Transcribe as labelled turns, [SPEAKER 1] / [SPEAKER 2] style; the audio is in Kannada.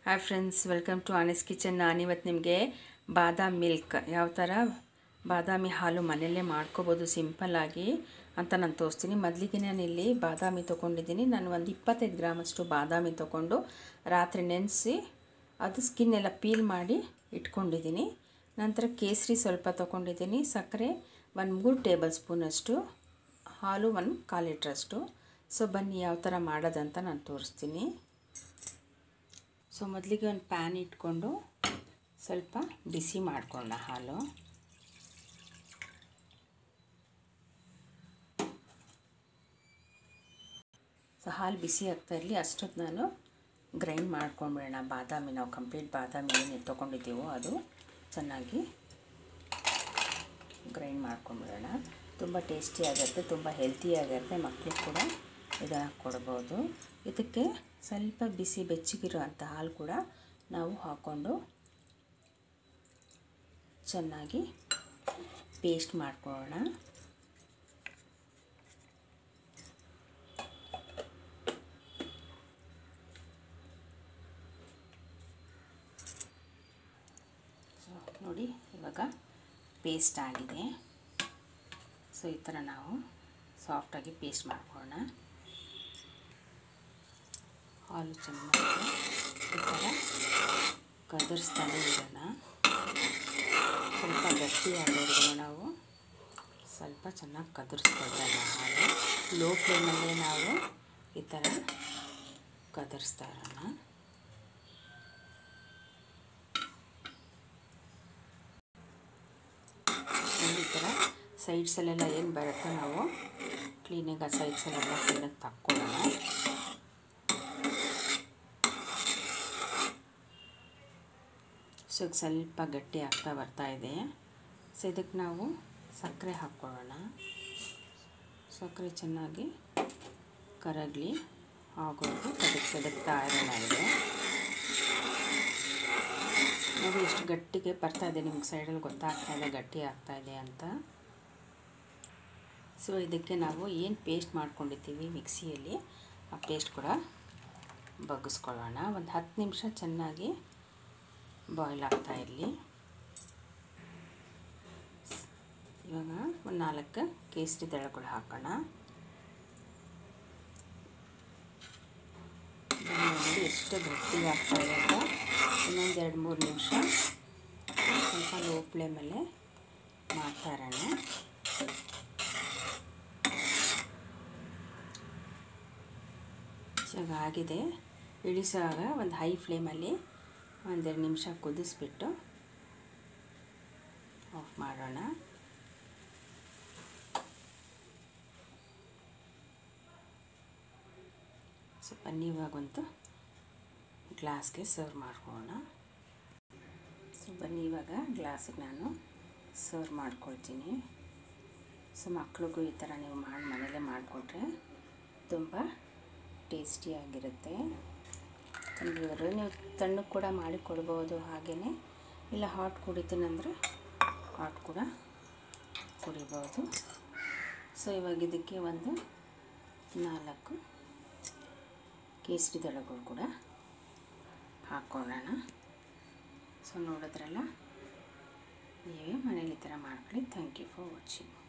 [SPEAKER 1] hi friends welcome to Anne's kitchen ನಾನಿವತ್ತು ನಿಮಗೆ ಬಾದಾಮ್ ಮಿಲ್ಕ್ ಯಾವ ಥರ ಬಾದಾಮಿ ಹಾಲು ಮನೆಯಲ್ಲೇ ಮಾಡ್ಕೋಬೋದು ಸಿಂಪಲ್ಲಾಗಿ ಅಂತ ನಾನು ತೋರಿಸ್ತೀನಿ ಮೊದಲಿಗೆ ನಾನು ಇಲ್ಲಿ ಬಾದಾಮಿ ತೊಗೊಂಡಿದ್ದೀನಿ ನಾನು ಒಂದು ಇಪ್ಪತ್ತೈದು ಗ್ರಾಮಷ್ಟು ಬಾದಾಮಿ ತೊಗೊಂಡು ರಾತ್ರಿ ನೆನೆಸಿ ಅದು ಸ್ಕಿನ್ ಎಲ್ಲ ಪೀಲ್ ಮಾಡಿ ಇಟ್ಕೊಂಡಿದ್ದೀನಿ ನಂತರ ಕೇಸರಿ ಸ್ವಲ್ಪ ತೊಗೊಂಡಿದ್ದೀನಿ ಸಕ್ಕರೆ ಒಂದು ಮೂರು ಟೇಬಲ್ ಸ್ಪೂನಷ್ಟು ಹಾಲು ಒಂದು ಕಾಲು ಲೀಟ್ರಷ್ಟು ಸೊ ಬನ್ನಿ ಯಾವ ಥರ ಮಾಡೋದಂತ ನಾನು ತೋರಿಸ್ತೀನಿ ಸೊ ಮೊದಲಿಗೆ ಒಂದು ಪ್ಯಾನ್ ಇಟ್ಕೊಂಡು ಸ್ವಲ್ಪ ಬಿಸಿ ಮಾಡ್ಕೊಳ್ಳೋಣ ಹಾಲು ಸೊ ಹಾಲು ಬಿಸಿ ಆಗ್ತಾ ಇರಲಿ ಅಷ್ಟೊತ್ತು ನಾನು ಗ್ರೈಂಡ್ ಮಾಡ್ಕೊಂಡ್ಬಿಡೋಣ ಬಾದಾಮಿ ನಾವು ಕಂಪ್ಲೀಟ್ ಬಾದಾಮಿ ಏನು ತೊಗೊಂಡಿದ್ದೀವೋ ಅದು ಚೆನ್ನಾಗಿ ಗ್ರೈಂಡ್ ಮಾಡ್ಕೊಂಡ್ಬಿಡೋಣ ತುಂಬ ಟೇಸ್ಟಿಯಾಗಿರುತ್ತೆ ತುಂಬ ಹೆಲ್ತಿಯಾಗಿರುತ್ತೆ ಮಕ್ಕಳಿಗೆ ಕೂಡ ಇದನ್ನು ಕೊಡ್ಬೋದು ಇದಕ್ಕೆ ಸ್ವಲ್ಪ ಬಿಸಿ ಬೆಚ್ಚಗಿರುವಂಥ ಹಾಲು ಕೂಡ ನಾವು ಹಾಕ್ಕೊಂಡು ಚೆನ್ನಾಗಿ ಪೇಸ್ಟ್ ಮಾಡ್ಕೊಳ್ಳೋಣ ಸೊ ನೋಡಿ ಇವಾಗ ಪೇಸ್ಟ್ ಆಗಿದೆ ಸೊ ಈ ಥರ ನಾವು ಸಾಫ್ಟಾಗಿ ಪೇಸ್ಟ್ ಮಾಡ್ಕೊಳ್ಳೋಣ ಹಾಲು ಚೆನ್ನಾಗಿ ಈ ಥರ ಕದರಿಸ್ತಾನೆ ಇರೋಣ ಸ್ವಲ್ಪ ಗಟ್ಟಿಯಾಗೋವರೆಗೂ ನಾವು ಸ್ವಲ್ಪ ಚೆನ್ನಾಗಿ ಕದರಿಸ್ಕೊಳ್ಳೋಣ ಹಾಲು ಲೋ ಫ್ಲೇಮಲ್ಲೇ ನಾವು ಈ ಥರ ಕದರಿಸ್ತಾ ಇರೋಣ ಈ ಥರ ಸೈಡ್ಸಲ್ಲೆಲ್ಲ ಏನು ಬರುತ್ತೋ ನಾವು ಕ್ಲೀನಾಗಿ ಆ ಸೈಡ್ಸಲ್ಲೆಲ್ಲ ಕ್ಲೀನಾಗಿ ತಕ್ಕೊಳ್ಳೋಣ ಸೊ ಸ್ವಲ್ಪ ಗಟ್ಟಿ ಆಗ್ತಾ ಬರ್ತಾ ಇದೆ ಸೊ ಇದಕ್ಕೆ ನಾವು ಸಕ್ಕರೆ ಹಾಕ್ಕೊಳ್ಳೋಣ ಸಕ್ಕರೆ ಚೆನ್ನಾಗಿ ಕರಗಲಿ ಆಗೋದು ಕದಕ್ ಕದಕ್ತಾ ಇರೋಣ ಇದೆ ನೋಡಿ ಎಷ್ಟು ಗಟ್ಟಿಗೆ ಬರ್ತಾ ಇದೆ ನಿಮ್ಗೆ ಸೈಡಲ್ಲಿ ಗೊತ್ತಾಗ್ತಾ ಇದೆ ಗಟ್ಟಿ ಆಗ್ತಾ ಇದೆ ಅಂತ ಸೊ ಇದಕ್ಕೆ ನಾವು ಏನು ಪೇಸ್ಟ್ ಮಾಡ್ಕೊಂಡಿದ್ದೀವಿ ಮಿಕ್ಸಿಯಲ್ಲಿ ಆ ಪೇಸ್ಟ್ ಕೂಡ ಬಗ್ಗಿಸ್ಕೊಳ್ಳೋಣ ಒಂದು ಹತ್ತು ನಿಮಿಷ ಚೆನ್ನಾಗಿ ಬಾಯ್ಲ್ ಆಗ್ತಾ ಇರಲಿ ಇವಾಗ ಒಂದು ನಾಲ್ಕು ಕೇಸರಿ ದಳಗಳು ಹಾಕೋಣ ನೋಡಿ ಎಷ್ಟು ಗಟ್ಟಿಗೆ ಆಗ್ತಾ ಇದೆ ಅಂತ ಇನ್ನೊಂದು ಎರಡು ಮೂರು ನಿಮಿಷ ಸ್ವಲ್ಪ ಲೋ ಫ್ಲೇಮಲ್ಲೇ ಮಾಡ್ತಾ ಇರೋಣ ಇವಾಗ ಆಗಿದೆ ಇಳಿಸುವಾಗ ಒಂದು ಹೈ ಫ್ಲೇಮಲ್ಲಿ ಒಂದೆರಡು ನಿಮಿಷ ಕುದಿಸ್ಬಿಟ್ಟು ಆಫ್ ಮಾಡೋಣ ಸೊ ಬನ್ನಿ ಇವಾಗಂತೂ ಗ್ಲಾಸ್ಗೆ ಸರ್ವ್ ಮಾಡ್ಕೊಳ್ಳೋಣ ಸೊ ಬನ್ನಿ ಇವಾಗ ಗ್ಲಾಸಿಗೆ ನಾನು ಸರ್ವ್ ಮಾಡ್ಕೊಳ್ತೀನಿ ಸೊ ಮಕ್ಳಿಗೂ ಈ ಥರ ನೀವು ಮಾಡಿ ಮನೇಲೇ ಮಾಡಿಕೊಟ್ರೆ ತುಂಬ ಟೇಸ್ಟಿಯಾಗಿರುತ್ತೆ ತಂದಿದ್ರು ನೀವು ತಣ್ಣಗೆ ಕೂಡ ಮಾಡಿ ಕೊಡ್ಬೋದು ಹಾಗೆಯೇ ಇಲ್ಲ ಹಾಟ್ ಕುಡಿತೀನಂದರೆ ಹಾಟ್ ಕೂಡ ಕುಡಿಬೋದು ಸೊ ಇವಾಗ ಇದಕ್ಕೆ ಒಂದು ನಾಲ್ಕು ಕೇಸರಿ ದಳಗಳು ಕೂಡ ಹಾಕ್ಕೊಳ್ಳೋಣ ಸೊ ನೋಡಿದ್ರಲ್ಲ ನೀವೇ ಮನೇಲಿ ಈ ಥರ ಮಾಡ್ಕೊಳ್ಳಿ ಥ್ಯಾಂಕ್ ಯು ಫಾರ್ ವಾಚಿಂಗ್